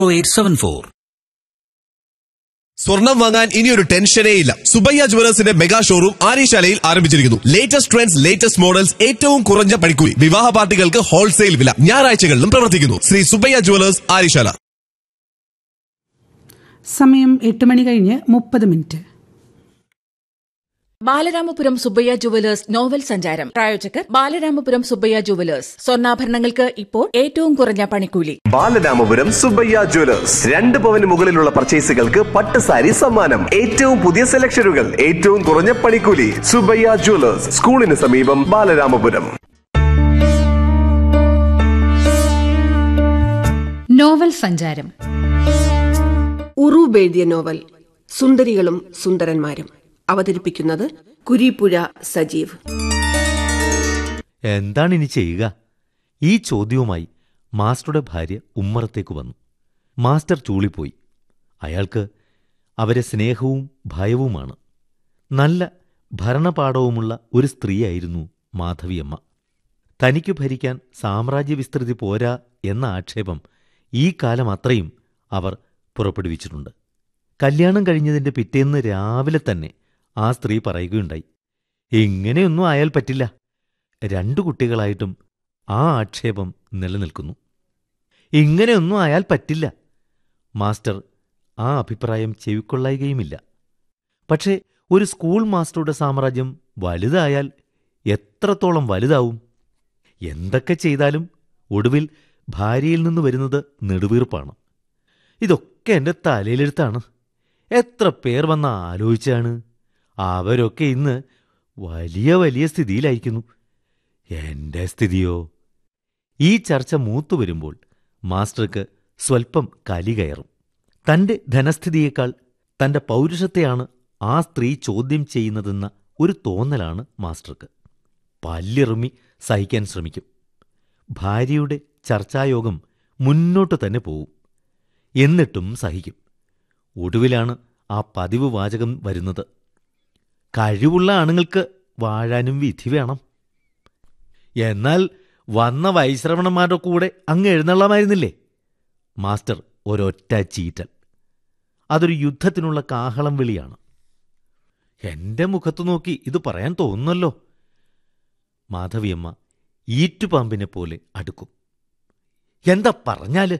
eight seven four സ്വർണം വാങ്ങാൻ ഇനിയൊരു ടെൻഷനേ ഇല്ല സുബയ്യ ജുവലേഴ്സിന്റെ മെഗാ ഷോറൂം ആര്യശാലയിൽ ആരംഭിച്ചിരിക്കുന്നു ലേറ്റസ്റ്റ് ട്രെൻഡ്സ് ലേറ്റസ്റ്റ് മോഡൽസ് ഏറ്റവും കുറഞ്ഞ പണിക്കൂലി വിവാഹ പാർട്ടികൾക്ക് ഹോൾസെയിൽ വില ഞായറാഴ്ചകളിലും പ്രവർത്തിക്കുന്നു ശ്രീ സുബയ്യ ജുവലേഴ്സ് ആര്യശാല സമയം എട്ട് മണി കഴിഞ്ഞ് മുപ്പത് minute Balaramapuram Subbaiah jewellers novel സഞ്ചാരം പ്രായോജകർ ബാലരാമപുരം സുബ്ബയ്യ ജുവലേഴ്സ് സ്വർണ്ണാഭരണങ്ങൾക്ക് ഇപ്പോൾ ഏറ്റവും കുറഞ്ഞ പണിക്കൂലി ബാലരാമപുരം സുബയ്യ ജ്വല്ലേഴ്സ് രണ്ട് പവന് മുകളിലുള്ള പർച്ചേസുകൾക്ക് പട്ട് സാരി സമ്മാനം ഏറ്റവും പുതിയ സെലക്ഷനുകൾ ഏറ്റവും കുറഞ്ഞ പണിക്കൂലി സുബയ്യ ജ്വല്ലേഴ്സ് സ്കൂളിന് സമീപം ബാലരാമപുരം നോവൽ സഞ്ചാരം ഉറൂബ് എഴുതിയ നോവൽ സുന്ദരികളും സുന്ദരന്മാരും അവതരിപ്പിക്കുന്നത് കുരീപ്പുഴ സജീവ് എന്താണ് ഇനി ചെയ്യുക ഈ ചോദ്യവുമായി മാസ്റ്ററുടെ ഭാര്യ ഉമ്മറത്തേക്ക് വന്നു മാസ്റ്റർ ചൂളിപ്പോയി അയാൾക്ക് അവരെ സ്നേഹവും ഭയവുമാണ് നല്ല ഭരണപാഠവുമുള്ള ഒരു സ്ത്രീയായിരുന്നു മാധവിയമ്മ തനിക്കു ഭരിക്കാൻ സാമ്രാജ്യവിസ്തൃതി പോരാ എന്ന ആക്ഷേപം ഈ കാലം അത്രയും അവർ പുറപ്പെടുവിച്ചിട്ടുണ്ട് കല്യാണം കഴിഞ്ഞതിന്റെ പിറ്റേന്ന് രാവിലെ തന്നെ ആ സ്ത്രീ പറയുകയുണ്ടായി ഇങ്ങനെയൊന്നും ആയാൽ പറ്റില്ല രണ്ടു കുട്ടികളായിട്ടും ആ ആക്ഷേപം നിലനിൽക്കുന്നു ഇങ്ങനെയൊന്നും ആയാൽ പറ്റില്ല മാസ്റ്റർ ആ അഭിപ്രായം ചെവിക്കൊള്ളായികയുമില്ല പക്ഷേ ഒരു സ്കൂൾ മാസ്റ്ററുടെ സാമ്രാജ്യം വലുതായാൽ എത്രത്തോളം വലുതാവും എന്തൊക്കെ ചെയ്താലും ഒടുവിൽ ഭാര്യയിൽ നിന്ന് വരുന്നത് നെടുവീർപ്പാണ് ഇതൊക്കെ എൻ്റെ തലയിലെടുത്താണ് എത്ര പേർ വന്ന് ആലോചിച്ചാണ് അവരൊക്കെ ഇന്ന് വലിയ വലിയ സ്ഥിതിയിലായിരിക്കുന്നു എന്റെ സ്ഥിതിയോ ഈ ചർച്ച മൂത്തു വരുമ്പോൾ മാസ്റ്റർക്ക് സ്വൽപ്പം കലി കയറും തന്റെ ധനസ്ഥിതിയേക്കാൾ തന്റെ പൗരുഷത്തെയാണ് ആ സ്ത്രീ ചോദ്യം ചെയ്യുന്നതെന്ന ഒരു തോന്നലാണ് മാസ്റ്റർക്ക് പല്ലിറുമി സഹിക്കാൻ ശ്രമിക്കും ഭാര്യയുടെ ചർച്ചായോഗം മുന്നോട്ട് തന്നെ പോവും എന്നിട്ടും സഹിക്കും ഒടുവിലാണ് ആ പതിവ് വാചകം വരുന്നത് കഴിവുള്ള ആണുങ്ങൾക്ക് വാഴാനും വിധി വേണം എന്നാൽ വന്ന വൈശ്രവണന്മാരുടെ കൂടെ അങ്ങ് എഴുന്നള്ളമായിരുന്നില്ലേ മാസ്റ്റർ ഒരൊറ്റ ചീറ്റൽ അതൊരു യുദ്ധത്തിനുള്ള കാഹളം വിളിയാണ് എന്റെ മുഖത്തു നോക്കി ഇത് പറയാൻ തോന്നുന്നല്ലോ മാധവിയമ്മ ഈറ്റുപാമ്പിനെ പോലെ അടുക്കും എന്താ പറഞ്ഞാല്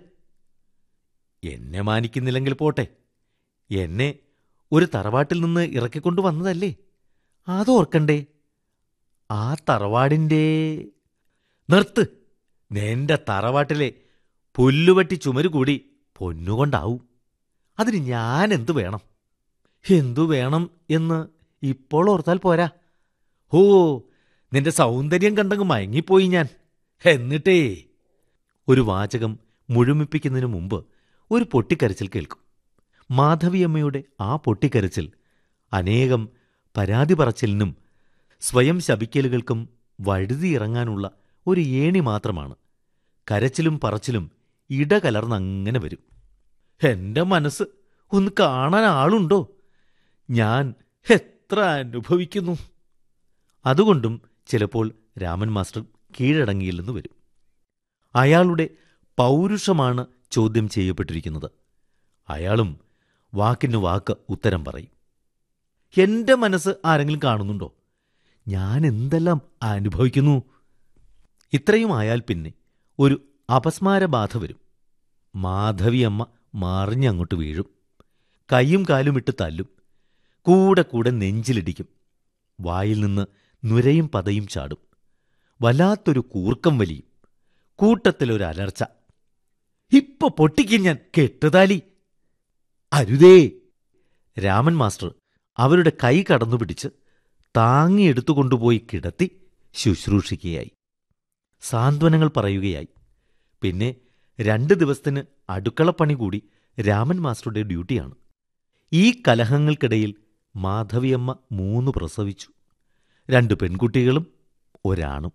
എന്നെ മാനിക്കുന്നില്ലെങ്കിൽ പോട്ടെ എന്നെ ഒരു തറവാട്ടിൽ നിന്ന് ഇറക്കിക്കൊണ്ടു വന്നതല്ലേ അതോർക്കണ്ടേ ആ തറവാടിൻ്റെ നിർത്ത് നിന്റെ തറവാട്ടിലെ പുല്ലുവട്ടി ചുമര് കൂടി പൊന്നുകൊണ്ടാവും അതിന് ഞാൻ എന്തു വേണം എന്തു വേണം എന്ന് ഇപ്പോൾ ഓർത്താൽ പോരാ ഓ നിന്റെ സൗന്ദര്യം കണ്ടങ്ങ് മയങ്ങിപ്പോയി ഞാൻ എന്നിട്ടേ ഒരു വാചകം മുഴുമിപ്പിക്കുന്നതിനു മുമ്പ് ഒരു പൊട്ടിക്കരച്ചിൽ കേൾക്കും മാധവിയമ്മയുടെ ആ പൊട്ടിക്കരച്ചിൽ അനേകം പരാതി പറച്ചിലിനും സ്വയം ശപിക്കലുകൾക്കും വഴുതിയിറങ്ങാനുള്ള ഒരു ഏണി മാത്രമാണ് കരച്ചിലും പറച്ചിലും ഇടകലർന്നങ്ങനെ വരും എന്റെ മനസ്സ് ഒന്ന് കാണാൻ ആളുണ്ടോ ഞാൻ എത്ര അനുഭവിക്കുന്നു അതുകൊണ്ടും ചിലപ്പോൾ രാമൻ മാസ്റ്റർ കീഴടങ്ങിയില്ലെന്ന് വരും അയാളുടെ പൗരുഷമാണ് ചോദ്യം ചെയ്യപ്പെട്ടിരിക്കുന്നത് അയാളും വാക്കിന് വാക്ക് ഉത്തരം പറയും എന്റെ മനസ്സ് ആരെങ്കിലും കാണുന്നുണ്ടോ ഞാൻ എന്തെല്ലാം അനുഭവിക്കുന്നു ഇത്രയും ആയാൽ പിന്നെ ഒരു അപസ്മാരബാധ വരും മാധവിയമ്മ മറിഞ്ഞങ്ങോട്ട് വീഴും കൈയും കാലും ഇട്ട് തല്ലും കൂടെ കൂടെ നെഞ്ചിലിടിക്കും വായിൽ നിന്ന് നുരയും പതയും ചാടും വല്ലാത്തൊരു കൂർക്കം വലിയും കൂട്ടത്തിലൊരു അലർച്ച ഇപ്പൊ പൊട്ടിക്കും ഞാൻ കെട്ടുതാലി അരുതേ രാമൻ മാസ്റ്റർ അവരുടെ കൈ കടന്നു പിടിച്ച് താങ്ങിയെടുത്തുകൊണ്ടുപോയി കിടത്തി ശുശ്രൂഷിക്കുകയായി സാന്ത്വനങ്ങൾ പറയുകയായി പിന്നെ രണ്ട് ദിവസത്തിന് അടുക്കളപ്പണി കൂടി രാമൻ മാസ്റ്ററുടെ ഡ്യൂട്ടിയാണ് ഈ കലഹങ്ങൾക്കിടയിൽ മാധവിയമ്മ മൂന്ന് പ്രസവിച്ചു രണ്ട് പെൺകുട്ടികളും ഒരാണും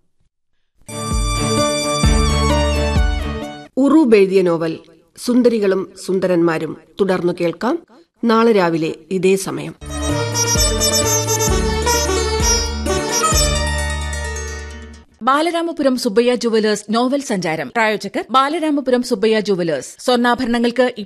ഉറൂബ് എഴുതിയ നോവൽ സുന്ദരികളും സുന്ദരന്മാരും തുടർന്നു കേൾക്കാം നാളെ രാവിലെ ഇതേ സമയം ബാലരാമപുരം സുബ്ബയ്യ ജുവലേഴ്സ് നോവൽ സഞ്ചാരം പ്രായോജകർ ബാലരാമപുരം സുബ്ബയ്യ ജുവലേഴ്സ് സ്വർണ്ണാഭരണങ്ങൾക്ക്